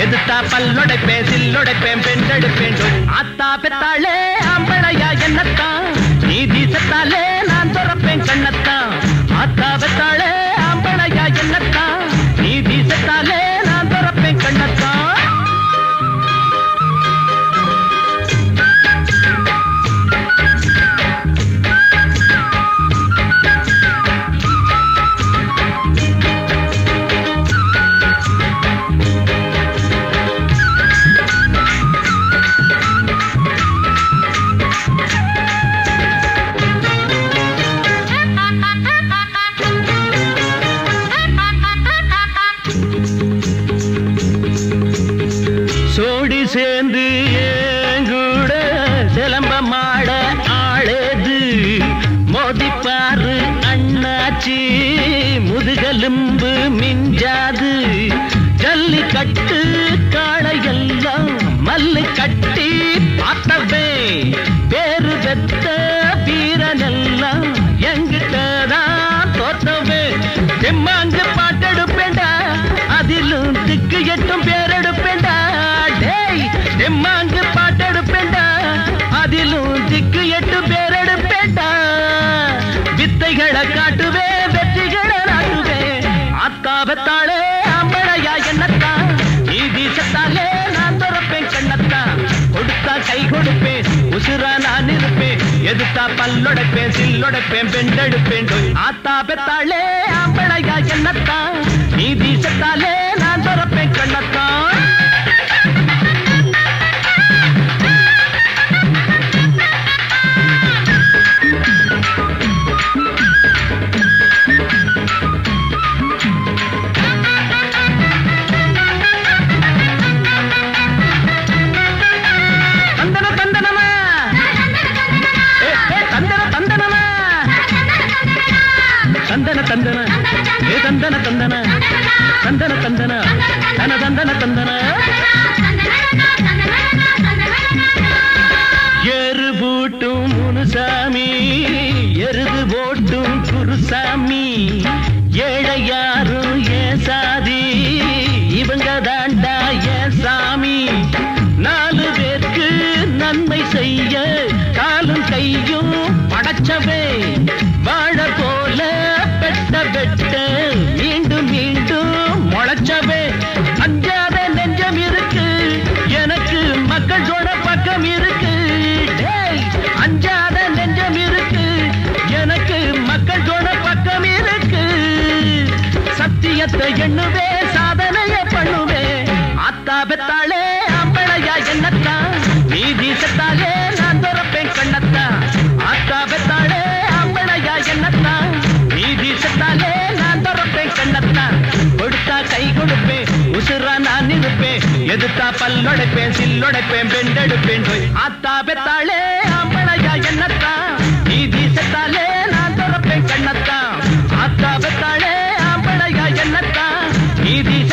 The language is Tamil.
எதுத்தா பல்லொடைப்பேன் சில்லொடைப்பேன் பெண்டெடுப்பேன் ஆத்தா பெத்தாளே ஆம்பளையா என்னத்தான் நீ வீசத்தாலே நான் துறப்பேன் கண்ணத்தான் ஆத்தா பெத்தாளே ஆம்பளையா என்னத்தான் நீ வீசத்தாலே நான் துறப்பேன் கண்ணத்தான் சோடி சேர்ந்து ஏங்கூட சிலம்ப மாட ஆளேது மோதிப்பாரு அண்ணாச்சி முதுகெலும்பு மிஞ்சாது ஜல்லிக்கட்டு காளையெல்லாம் மல்லு கட்டி பார்த்தவே பேரு பெத்த வீரனெல்லாம் எங்கிட்டதான் தோத்தவே செம்மாங்கு பாட்டெடுப்பேண்டா அதிலும் திக்கு எட்டும் பேரெடுப்பேண்டா டேய் செம்மாங்கு பாட்டெடுப்பேண்டா அதிலும் திக்கு எட்டு பேரெடுப்பேண்டா வித்தைகளை காட்டுவே வெற்றிகளை நாட்டுவே அத்தாவத்தாளே அம்பளையா என்னத்தான் நீ வீசத்தாலே நான் துறப்பேன் கண்ணத்தான் கொடுத்தா கை கொடுப்பேன் உசுரா நான் இருப்பேன் எதுத்தா பல்லொடைப்பேன் சில்லொடைப்பேன் பெண்டெடுப்பேன் ஆத்தா பெத்தாளே அம்பளையா என்னத்தான் நீ வீசத்தாலே நான் துறப்பேன் கண்ணத்தான் தந்தன தந்தனமா ஏ, ஏ, தந்தன தந்தனமா தந்தன தந்தன ஏ தந்தன தந்தன தந்தன தந்தன தன தந்தன தந்தன எரு பூட்டும் முனுசாமி எருது போட்டும் குருசாமி ஏழை யாரும் ஏன் சாதி இவங்க தாண்டா ஏன் சாமி நாலு பேருக்கு நன்மை செய்ய காலும் கையும் படைச்சவே வாழ போல பெட்ட பெட்ட மீண்டும் மீண்டும் முளைச்சவே அஞ்சாத நெஞ்சம் இருக்கு எனக்கு மக்கள் சொன்ன பக்கம் இருக்கு டேய், அஞ்சாத நெஞ்சம் இருக்கு எனக்கு மக்கள் சொன்ன பக்கம் இருக்கு சத்தியத்தை எண்ணுவே சாதனைய பண்ணுவே ஆத்தா பெத்தாளே அம்பளையா என்னத்தான் நீ வீசத்தாலே நான் துறப்பேன் கண்ணத்தான் ஆத்தா பெத்தாளே அம்பளையா என்னத்தான் நீ வீசத்தாலே நான் துறப்பேன் கண்ணத்தான் கொடுத்தா கை கொடுப்பேன் உசுரா நான் இருப்பேன் எதுத்தா பல்லொடைப்பேன் சில்லொடைப்பேன் பெண்டெடுப்பேன் ஆத்தா பெத்தாளே அம்பளையா என்னத்தான் நீ வீசத்தாலே நான் துறப்பேன் கண்ணத்தான் ஆத்தா பெத்தாளே அம்பளையா என்னத்தான் நீ வீச